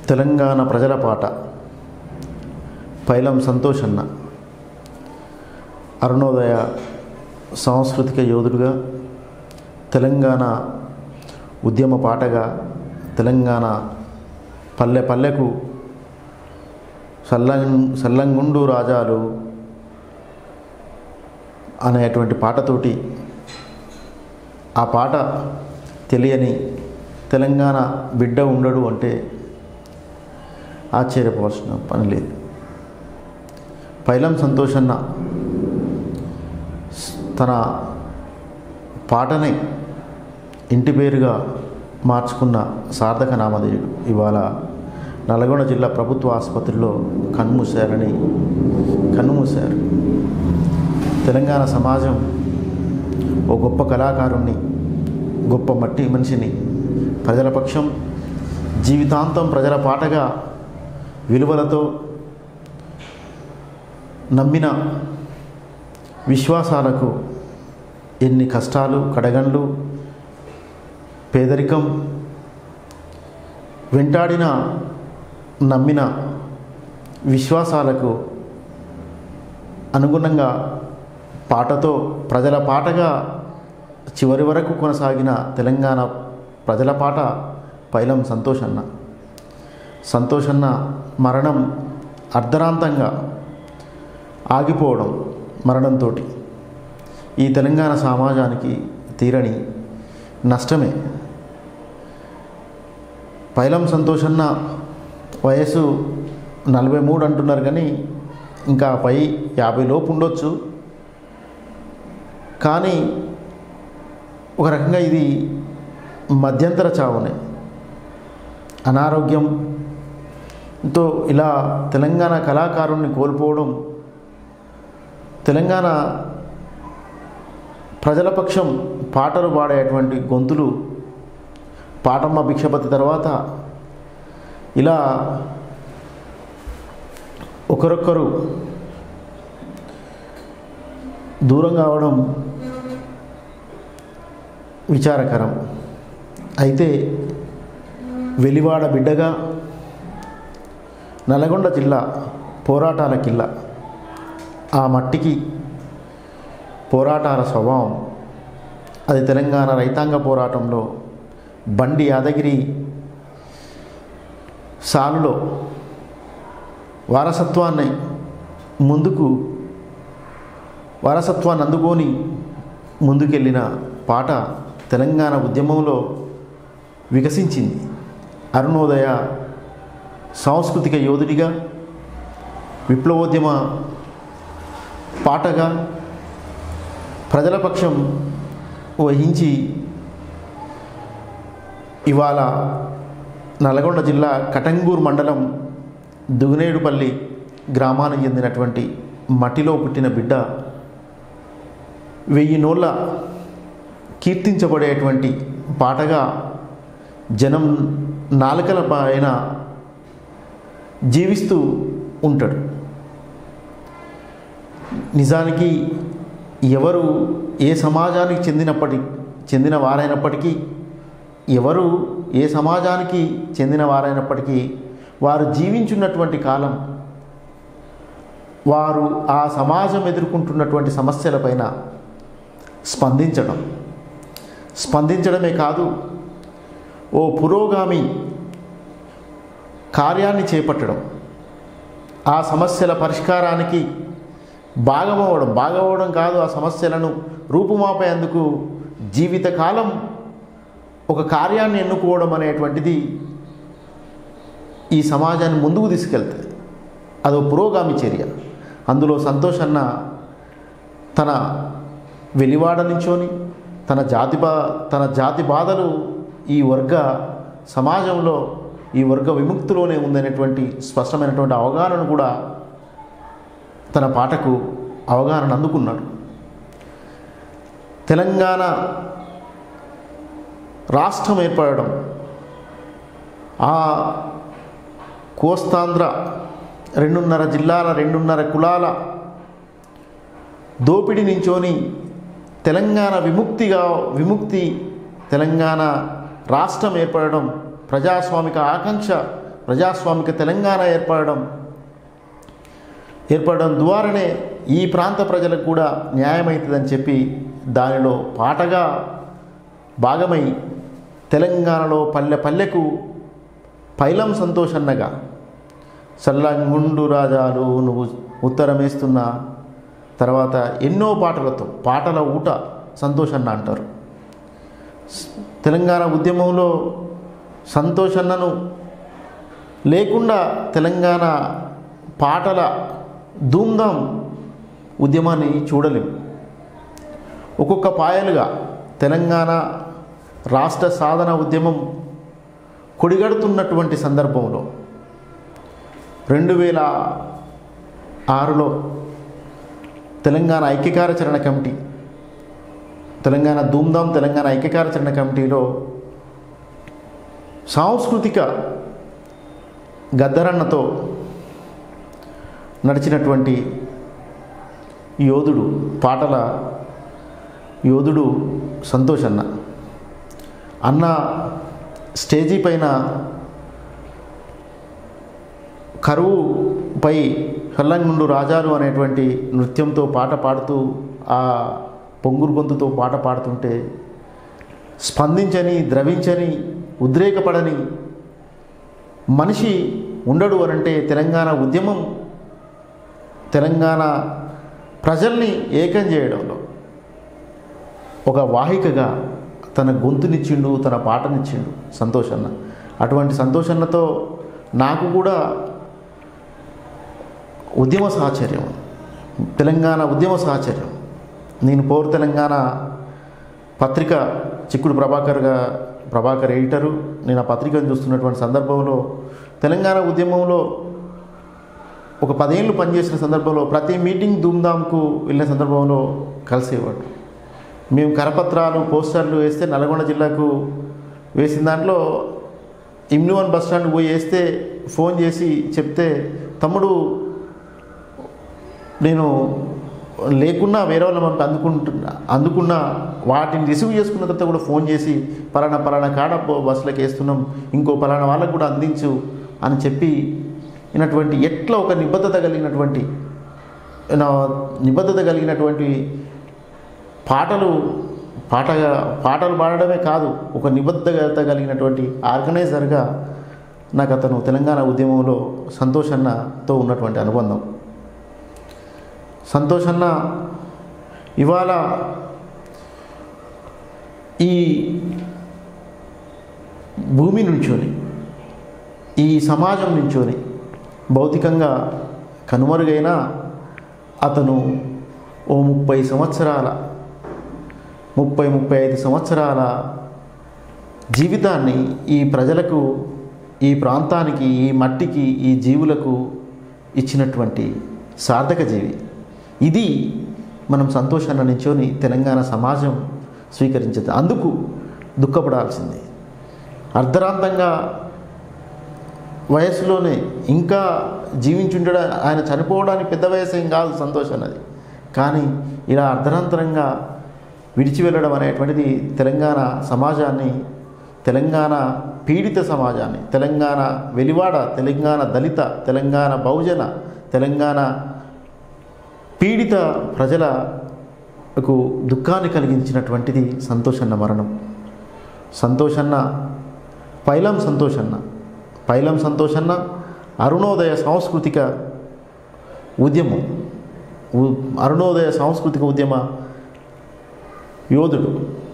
తెలంగాణ ప్రజల పాట పైలం సంతోషన్న అరుణోదయ సాంస్కృతిక యోధుడుగా తెలంగాణ ఉద్యమ పాటగా తెలంగాణ పల్లె పల్లెకు సల్లం సల్లంగుండు రాజాలు అనేటువంటి పాటతోటి ఆ పాట తెలియని తెలంగాణ బిడ్డ ఉండడు అంటే ఆశ్చర్యపోవాల్సిన పని లేదు పైలం సంతోషన్న తన పాటని ఇంటి పేరుగా మార్చుకున్న సార్థక నామధేయుడు ఇవాళ నల్గొండ జిల్లా ప్రభుత్వ ఆసుపత్రిలో కన్నుమూశారని కన్నుమూశారు తెలంగాణ సమాజం ఓ గొప్ప కళాకారుణ్ణి గొప్ప మట్టి మనిషిని ప్రజల పక్షం జీవితాంతం ప్రజల పాటగా విలువలతో నమ్మిన విశ్వాసాలకు ఎన్ని కష్టాలు కడగండ్లు పేదరికం వెంటాడిన నమ్మిన విశ్వాసాలకు అనుగుణంగా పాటతో ప్రజల పాటగా చివరి వరకు కొనసాగిన తెలంగాణ ప్రజల పాట పైలం సంతోషన్న సంతోషన్న మరణం అర్ధరాంతంగా ఆగిపోవడం మరణంతో ఈ తెలంగాణ సమాజానికి తీరని నష్టమే పైలం సంతోషన్న వయసు నలభై మూడు అంటున్నారు కానీ ఇంకా పై యాభై లోపు ఉండొచ్చు కానీ ఒక రకంగా ఇది మధ్యంతర చావునే అనారోగ్యంతో ఇలా తెలంగాణ కళాకారుణ్ణి కోల్పోవడం తెలంగాణ ప్రజల పక్షం పాటలు పాడేటువంటి గొంతులు పాటమ్మ భిక్షపతి తర్వాత ఇలా ఒకరొక్కరు దూరం కావడం విచారకరం అయితే వెలివాడ బిడ్డగా నల్గొండ జిల్లా పోరాటాల కిల్ల ఆ మట్టికి పోరాటాల స్వభావం అది తెలంగాణ రైతాంగ పోరాటంలో బండి యాదగిరి సాలులో వారసత్వాన్ని ముందుకు వారసత్వాన్ని అందుకొని ముందుకెళ్ళిన పాట తెలంగాణ ఉద్యమంలో వికసించింది అరుణోదయ సాంస్కృతిక యోధుడిగా విప్లవోద్యమ పాటగా ప్రజల పక్షం వహించి ఇవాళ నల్గొండ జిల్లా కటంగూర్ మండలం దుగునేడుపల్లి గ్రామానికి చెందినటువంటి మట్టిలో పుట్టిన బిడ్డ వెయ్యి నోళ్ళ కీర్తించబడేటువంటి పాటగా జనం నాలుకల పైన జీవిస్తూ ఉంటాడు నిజానికి ఎవరు ఏ సమాజానికి చెందినప్పటి చెందిన వారైనప్పటికీ ఎవరు ఏ సమాజానికి చెందిన వారైనప్పటికీ వారు జీవించున్నటువంటి కాలం వారు ఆ సమాజం ఎదుర్కొంటున్నటువంటి సమస్యలపైన స్పందించడం స్పందించడమే కాదు ఓ పురోగామి కార్యాన్ని చేపట్టడం ఆ సమస్యల పరిష్కారానికి భాగమవ్వడం భాగమవ్వడం కాదు ఆ సమస్యలను రూపుమాపేందుకు జీవితకాలం ఒక కార్యాన్ని ఎన్నుకోవడం అనేటువంటిది ఈ సమాజాన్ని ముందుకు తీసుకెళ్తుంది అదో పురోగామి చర్య అందులో సంతోషన్న తన వెలివాడ నుంచోని తన జాతి బా తన జాతి బాధలు ఈ వర్గ సమాజంలో ఈ వర్గ విముక్తిలోనే ఉందనేటువంటి స్పష్టమైనటువంటి అవగాహన కూడా తన పాటకు అవగాహన అందుకున్నాడు తెలంగాణ రాష్ట్రం ఏర్పడడం ఆ కోస్తాంధ్ర రెండున్నర జిల్లాల రెండున్నర కులాల దోపిడి నుంచోని తెలంగాణ విముక్తిగా విముక్తి తెలంగాణ రాష్ట్రం ఏర్పడడం ప్రజాస్వామిక ఆకాంక్ష ప్రజాస్వామిక తెలంగాణ ఏర్పడడం ఏర్పడడం ద్వారానే ఈ ప్రాంత ప్రజలకు కూడా న్యాయమవుతుందని చెప్పి దానిలో పాటగా భాగమై తెలంగాణలో పల్లె పల్లెకు పైలం సంతోషన్నగా సల్లంగుండు రాజాలు నువ్వు ఉత్తరమేస్తున్న తర్వాత ఎన్నో పాటలతో పాటల ఊట సంతోషన్న అంటారు తెలంగాణ ఉద్యమంలో సంతోషన్నను లేకుండా తెలంగాణ పాటల ధూమ్ధాం ఉద్యమాన్ని చూడలేం ఒక్కొక్క పాయలుగా తెలంగాణ రాష్ట్ర సాధన ఉద్యమం కొడిగడుతున్నటువంటి సందర్భంలో రెండు వేల ఆరులో తెలంగాణ ఐక్యకార్యాచరణ కమిటీ తెలంగాణ ధూమ్ధాం తెలంగాణ ఐక్యకార్యాచరణ కమిటీలో సాంస్కృతిక గద్దరన్నతో నడిచినటువంటి యోధుడు పాటల యోధుడు సంతోష్ అన్న అన్న స్టేజీ పైన కరువుపై హల్లంగుండు రాజాలు అనేటువంటి నృత్యంతో పాట పాడుతూ ఆ పొంగురు గొంతుతో పాట పాడుతుంటే స్పందించని ద్రవించని ఉద్రేకపడని మనిషి ఉండడు అనంటే తెలంగాణ ఉద్యమం తెలంగాణ ప్రజల్ని ఏకం చేయడంలో ఒక వాహికగా తన గొంతునిచ్చిండు తన పాటనిచ్చిండు సంతోషన్న అటువంటి సంతోషన్నతో నాకు కూడా ఉద్యమ సాహచర్యం తెలంగాణ ఉద్యమ సాహచర్యం నేను పౌర తెలంగాణ పత్రిక చిక్కుడు ప్రభాకర్గా ప్రభాకర్ ఎడిటరు నేను ఆ పత్రికను చూస్తున్నటువంటి సందర్భంలో తెలంగాణ ఉద్యమంలో ఒక పదేళ్ళు పనిచేసిన సందర్భంలో ప్రతి మీటింగ్ ధూమ్ధామ్కు వెళ్ళిన సందర్భంలో కలిసేవాడు మేము కరపత్రాలు పోస్టర్లు వేస్తే నల్గొండ జిల్లాకు వేసిన దాంట్లో ఇమ్నువన్ బస్ స్టాండ్ పోయి వేస్తే ఫోన్ చేసి చెప్తే తమ్ముడు నేను లేకున్నా వేరే వాళ్ళ మనకు అందుకుంటున్నా అందుకున్న వాటిని రిసీవ్ చేసుకున్న తర్వాత కూడా ఫోన్ చేసి పలానా పలానా కాడ పో- బస్సులకు వేస్తున్నాం ఇంకో పలానా వాళ్ళకు కూడా అందించు అని చెప్పి ఇనటువంటి ఎట్లా ఒక నిబద్ధత కలిగినటువంటి నా నిబద్ధత కలిగినటువంటి పాటలు పాటగా పాటలు పాడడమే కాదు ఒక నిబద్ధత కలిగినటువంటి ఆర్గనైజర్గా నాకు అతను తెలంగాణ ఉద్యమంలో సంతోషన్నతో ఉన్నటువంటి అనుబంధం సంతోషన్న ఇవాళ ఈ భూమి నుంచొని ఈ సమాజం నుంచొని భౌతికంగా కనుమరుగైన అతను ఓ ముప్పై సంవత్సరాల ముప్పై ముప్పై ఐదు సంవత్సరాల జీవితాన్ని ఈ ప్రజలకు ఈ ప్రాంతానికి ఈ మట్టికి ఈ జీవులకు ఇచ్చినటువంటి సార్థక జీవి ఇది మనం సంతోషాన్ని నించొని తెలంగాణ సమాజం స్వీకరించదు అందుకు దుఃఖపడాల్సిందే అర్ధరాంతంగా వయసులోనే ఇంకా జీవించుండడం ఆయన చనిపోవడానికి పెద్ద వయసు ఏం కాదు సంతోషం అన్నది కానీ ఇలా అర్ధరాంతరంగా విడిచి వెళ్ళడం అనేటువంటిది తెలంగాణ సమాజాన్ని తెలంగాణ పీడిత సమాజాన్ని తెలంగాణ వెలివాడ తెలంగాణ దళిత తెలంగాణ బహుజన తెలంగాణ పీడిత ప్రజలకు దుఃఖాన్ని కలిగించినటువంటిది సంతోషన్న మరణం సంతోషన్న పైలం సంతోషన్న పైలం సంతోషన్న అరుణోదయ సాంస్కృతిక ఉద్యమం ఉ- అరుణోదయ సాంస్కృతిక ఉద్యమ యోధుడు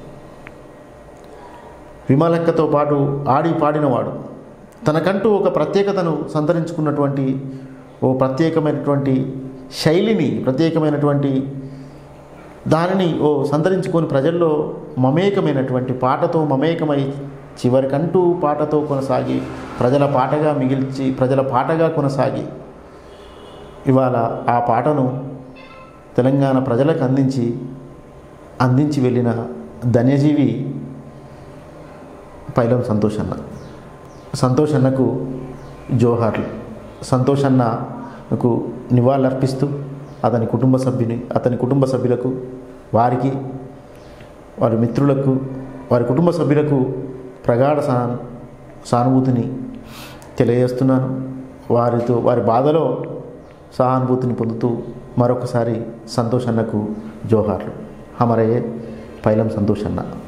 విమలక్కతో పాటు ఆడి పాడినవాడు తనకంటూ ఒక ప్రత్యేకతను సంతరించుకున్నటువంటి ఓ ప్రత్యేకమైనటువంటి శైలిని ప్రత్యేకమైనటువంటి దానిని ఓ సంతరించుకొని ప్రజల్లో మమేకమైనటువంటి పాటతో మమేకమై చివరికంటూ పాటతో కొనసాగి ప్రజల పాటగా మిగిల్చి ప్రజల పాటగా కొనసాగి ఇవాళ ఆ పాటను తెలంగాణ ప్రజలకు అందించి అందించి వెళ్ళిన ధన్యజీవి పైలం సంతోషన్న సంతోషన్నకు జోహార్లు సంతోషన్నకు నివాళులర్పిస్తూ అతని కుటుంబ సభ్యుని అతని కుటుంబ సభ్యులకు వారికి వారి మిత్రులకు వారి కుటుంబ సభ్యులకు ప్రగాఢ సా సానుభూతిని తెలియజేస్తున్నాను వారితో వారి బాధలో సహానుభూతిని పొందుతూ మరొకసారి సంతోష్ అన్నకు జోహార్లు హమరయ్యే పైలం సంతోష్ అన్న